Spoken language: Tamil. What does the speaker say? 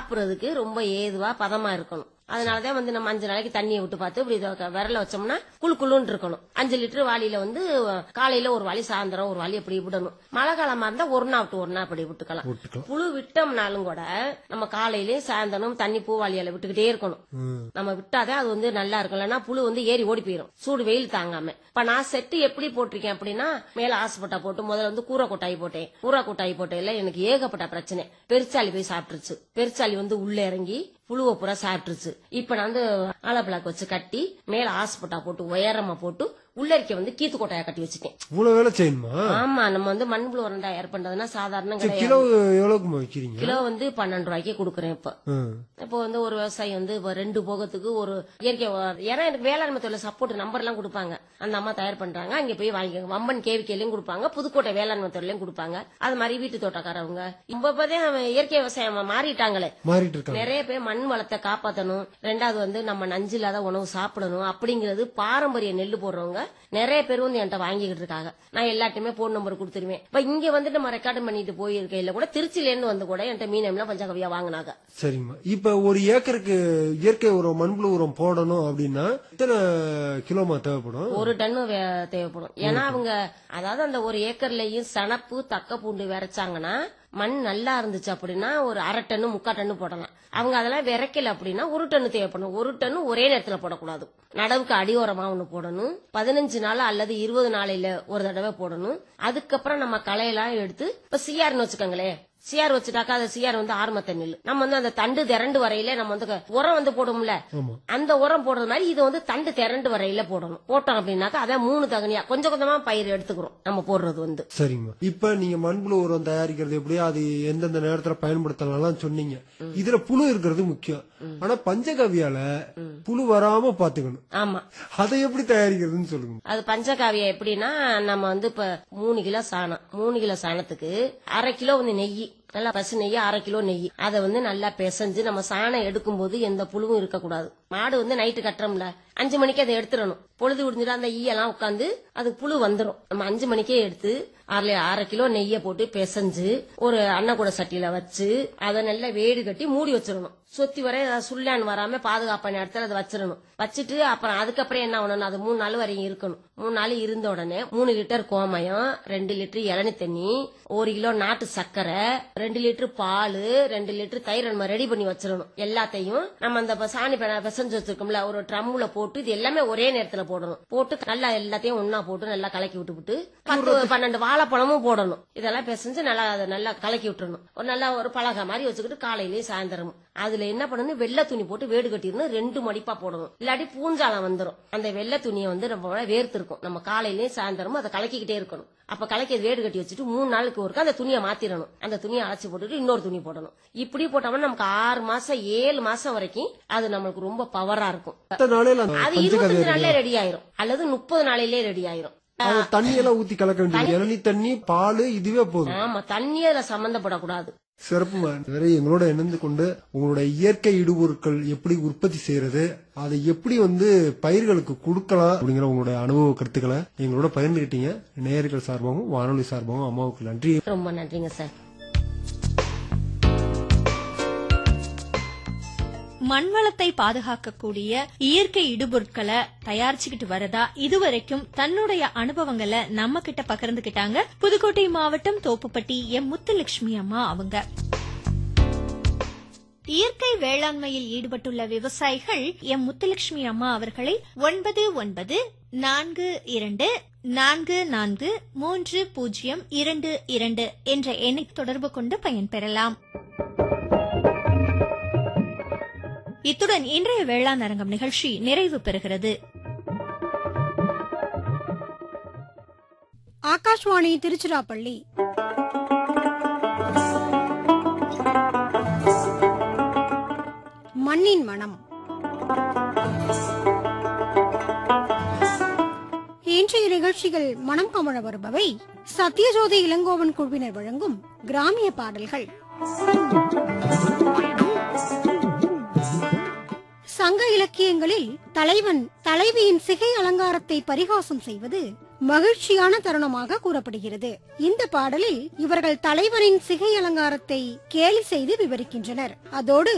சாப்பிடுறதுக்கு ரொம்ப ஏதுவா பதமா இருக்கணும் அதனாலதான் வந்து நம்ம அஞ்சு நாளைக்கு தண்ணியை விட்டு பார்த்து இப்படி இத விரல வச்சோம்னா குளு குளுன்னு இருக்கணும் அஞ்சு லிட்டர் வாளியில வந்து காலையில ஒரு வாளி சாயந்தரம் ஒரு வாளி இப்படி விடணும் மழை காலமா இருந்தா ஒரு நாள் விட்டு ஒரு நாள் அப்படி விட்டுக்கலாம் விட்டுக்கலாம். புழு விட்டோம்னாலும் கூட நம்ம காலையிலயும் சாயந்தரம் தண்ணி பூவாளியால விட்டுக்கிட்டே இருக்கணும் ம். நம்ம விட்டாதே அது வந்து நல்லா இருக்கும் இல்லைன்னா புழு வந்து ஏறி ஓடி போயிடும் சூடு வெயில் தாங்காம இப்ப நான் செட்டு எப்படி போட்டிருக்கேன் அப்படின்னா மேல ஆசைப்பட்டா போட்டு முதல்ல வந்து கூரை கொட்டாய் போட்டேன் கூரை கொட்டாய் போட்டையில எனக்கு ஏகப்பட்ட பிரச்சனை பெருச்சாளி போய் சாப்பிட்டுருச்சு பெருச்சாளி வந்து உள்ள இறங்கி புழுவை பூரா சாப்பிட்டுருச்சு இப்ப நான் வந்து ஆலப்பிளாக்கு வச்சு கட்டி மேல ஆசைப்பட்டா போட்டு உயரமா போட்டு உள்ளரிக்க வந்து கீத்து கொட்டாய கட்டி வச்சுட்டேன் இவ்வளவு வேலை செய்யணுமா ஆமா நம்ம வந்து மண்புழு உரண்டா ஏர் பண்றதுன்னா சாதாரண சரி, கிடையாது கிலோ எவ்வளவுக்குமா விக்கிறீங்க கிலோ வந்து பன்னெண்டு ரூபாய்க்கு கொடுக்குறேன் இப்ப ம். இப்போ வந்து ஒரு விவசாயி வந்து இப்போ ரெண்டு போகத்துக்கு ஒரு இயற்கை உரம். ஏன்னா எனக்கு வேளாண்மை தொழில் சப்போர்ட் நம்பர் எல்லாம் கொடுப்பாங்க அந்த அம்மா தயார் பண்றாங்க அங்க போய் வாங்கிக்கோங்க வம்பன் கேவிக்கையிலயும் கொடுப்பாங்க புதுக்கோட்டை வேளாண்மை தொழிலையும் கொடுப்பாங்க அது மாதிரி வீட்டு தோட்டக்காரவங்க இப்பதான் அவன் இயற்கை விவசாயம் மாறிட்டாங்களே மாறிட்டு இருக்காங்க நிறைய பேர் மண் வளத்தை காப்பாத்தணும் ரெண்டாவது வந்து நம்ம நஞ்சு இல்லாத உணவு சாப்பிடணும் அப்படிங்கிறது பாரம்பரிய நெல்லு போடுறவங்க நிறைய பேர் வந்து என்கிட்ட வாங்கிக்கிட்டு இருக்காங்க நான் எல்லாத்தையுமே போன் நம்பர் கொடுத்துருவேன் இப்ப இங்க வந்து நம்ம ரெக்கார்டு பண்ணிட்டு போயிருக்கையில கூட திருச்சியில இருந்து வந்து கூட என்கிட்ட மீனம்லாம் பஞ்சகவியா வாங்கினாங்க சரிங்கம்மா இப்ப ஒரு ஏக்கருக்கு இயற்கை உரம் மண்புழு உரம் போடணும் அப்படின்னா எத்தனை கிலோமா தேவைப்படும் ஒரு டன்னு வே- தேவைப்படும் ஏன்னா அவங்க அதாவது அந்த ஒரு ஏக்கர்லயும் சணப்பு தக்க பூண்டு விரைச்சாங்கன்னா மண் நல்லா இருந்துச்சு அப்படின்னா ஒரு அரை டன்னு முக்கா டன்னு போடலாம் அவங்க அதெல்லாம் விரைக்கல அப்படின்னா ஒரு டன்னு தேவைப்படும் ஒரு டன்னு ஒரே நேரத்துல போடக்கூடாது நடவுக்கு அடியோரமா ஒண்ணு போடணும் பதினஞ்சு நாள் அல்லது இருபது நாளையில ஒரு தடவை போடணும் அதுக்கப்புறம் நம்ம களையெல்லாம் எடுத்து இப்ப சிஆர்னு வச்சுக்கோங்களேன் சிஆர் வச்சுட்டாக்கா அது சிஆர் வந்து ஆர்மத்த நெல் நம்ம வந்து அந்த தண்டு திரண்டு வரையில நம்ம வந்து க- உரம் வந்து போடும்ல ஆமா அந்த உரம் போடுறது மாதிரி இது வந்து தண்டு திரண்டு வரையில போடணும் போட்டோம் அப்படின்னாக்கா அதான் மூணு தகனியா கொஞ்சம் கொஞ்சமா பயிர் எடுத்துக்கிறோம் நம்ம போடுறது வந்து சரிங்கம்மா இப்ப நீங்க மண்புழு உரம் தயாரிக்கிறது எப்படி அது எந்தெந்த நேரத்துல பயன்படுத்தலாம் சொன்னீங்க இதுல புழு இருக்கிறது முக்கியம் ஆனா பஞ்சகவியால புழு வராம பாத்துக்கணும் ஆமா அதை எப்படி தயாரிக்கிறதுன்னு சொல்லுங்க அது பஞ்சகாவியம் எப்படின்னா நம்ம வந்து இப்ப மூணு கிலோ சாணம் மூணு கிலோ சாணத்துக்கு அரை கிலோ வந்து நெய் நல்லா பசு நெய் அரை கிலோ நெய் அதை வந்து நல்லா பிசைஞ்சு நம்ம சாணம் எடுக்கும்போது எந்த புழுவும் இருக்கக்கூடாது மாடு வந்து நைட்டு கட்டுறோம்ல அஞ்சு மணிக்கு அதை எடுத்துடணும் பொழுது விடிஞ்சிட்டு அந்த ஈயெல்லாம் உட்காந்து அது புழு வந்துடும் நம்ம அஞ்சு மணிக்கே எடுத்து அரை அரை கிலோ நெய்யை போட்டு பிசைஞ்சு ஒரு அன்னக்கூட சட்டியில வச்சு அதை நல்லா வேடி கட்டி மூடி வச்சிடணும் சொத்தி வரை அதாவது சுள்ளான் வராம பாதுகாப்பான இடத்துல அதை வச்சிடணும் வச்சுட்டு அப்புறம் அதுக்கப்புறம் என்ன பண்ணணும் அது மூணு நாள் வரையும் இருக்கணும் மூணு நாள் இருந்த உடனே மூணு லிட்டர் கோமயம் ரெண்டு லிட்டர் இளநி தண்ணி ஒரு கிலோ நாட்டு சர்க்கரை ரெண்டு லிட்டர் பால் ரெண்டு லிட்டர் தயிர் நம்ம ரெடி பண்ணி வச்சிடணும் எல்லாத்தையும் நம்ம அந்த ப- சாணி பெ- பிசைஞ்சு வச்சிருக்கோம்ல ஒரு ட்ரம்ல போட்டு இது எல்லாமே ஒரே நேரத்துல போடணும் போட்டு நல்லா எல்லாத்தையும் ஒண்ணா போட்டு நல்லா கலக்கி விட்டுவிட்டு பத்து பன்னெண்டு வாழைப்பழமும் போடணும் இதெல்லாம் பிசைஞ்சு நல்லா அதை நல்லா கலக்கி விட்டுறணும் ஒரு நல்லா ஒரு பலகை மாதிரி வச்சுக்கிட்டு காலையிலயும் சாயந்தரமும் அதுல என்ன பண்ணணும் வெள்ளை துணி போட்டு வேடு கட்டிடணும் ரெண்டு மடிப்பா போடணும் இல்லாட்டி பூஞ்சாலம் வந்துரும் அந்த வெள்ளை துணியை வந்து நம்ம வேர்த்து இருக்கும் நம்ம காலையிலயும் சாயந்தரமும் அதை கலக்கிக்கிட்டே இருக்கணும் அப்ப கலக்கி அது வேடு கட்டி வச்சுட்டு மூணு நாளுக்கு ஒருக்கா அந்த துணியை மாத்திரணும் அந்த துணியை அழைச்சி போட்டுட்டு இன்னொரு துணி போடணும் இப்படி போட்டோம்னா நமக்கு ஆறு மாசம் ஏழு மாசம் வரைக்கும் அது நம்மளுக்கு ரொம்ப பவரா இருக்கும் எத்தனை நாளையில அந்த அது பஞ்சகவியா இருபத்தஞ்சு நாள்ல ரெடி ஆயிரும் அல்லது முப்பது நாளிலே ரெடி ஆயிரும் அது தண்ணியெல்லாம் ஊத்தி கலக்க வேண்டியது இளநீ தண்ணி பால் இதுவே போதும் ஆமா தண்ணி அதுல சம்பந்தப்படக்கூடாது சிறப்புமா இதுவரை எங்களோட இணைந்து கொண்டு உங்களோட இயற்கை இடுபொருட்கள் எப்படி உற்பத்தி செய்யறது அதை எப்படி வந்து பயிர்களுக்கு கொடுக்கலாம் அப்படிங்கிற உங்களுடைய அனுபவ கருத்துக்களை எங்களோட பகிர்ந்துகிட்டீங்க நேயர்கள் சார்பாகவும் வானொலி சார்பாகவும் அம்மாவுக்கு நன்றி ரொம்ப நன்றிங்க சார் மண்வளத்தை பாதுகாக்கக்கூடிய இயற்கை இடுபொருட்களை தயாரிச்சுக்கிட்டு வரதா இதுவரைக்கும் தன்னுடைய அனுபவங்களை நம்ம கிட்ட பகிர்ந்துகிட்டாங்க புதுக்கோட்டை மாவட்டம் தோப்புப்பட்டி எம் முத்துலட்சுமி அம்மா அவங்க இயற்கை வேளாண்மையில் ஈடுபட்டுள்ள விவசாயிகள் எம் முத்துலட்சுமி அம்மா அவர்களை ஒன்பது ஒன்பது நான்கு இரண்டு நான்கு நான்கு மூன்று பூஜ்ஜியம் இரண்டு இரண்டு என்ற எண்ணை தொடர்பு கொண்டு பயன்பெறலாம் இத்துடன் இன்றைய வேளாண் அரங்கம் நிகழ்ச்சி நிறைவு பெறுகிறது ஆகாஷ்வாணி திருச்சிராப்பள்ளி மண்ணின் மனம் இன்றைய நிகழ்ச்சிகள் மனம் கமழ வருபவை சத்யஜோதி இளங்கோவன் குழுவினர் வழங்கும் கிராமிய பாடல்கள் சங்க இலக்கியங்களில் தலைவன் தலைவியின் சிகை அலங்காரத்தை பரிகாசம் செய்வது மகிழ்ச்சியான தருணமாக கூறப்படுகிறது இந்த பாடலில் இவர்கள் தலைவனின் சிகை அலங்காரத்தை கேலி செய்து விவரிக்கின்றனர் அதோடு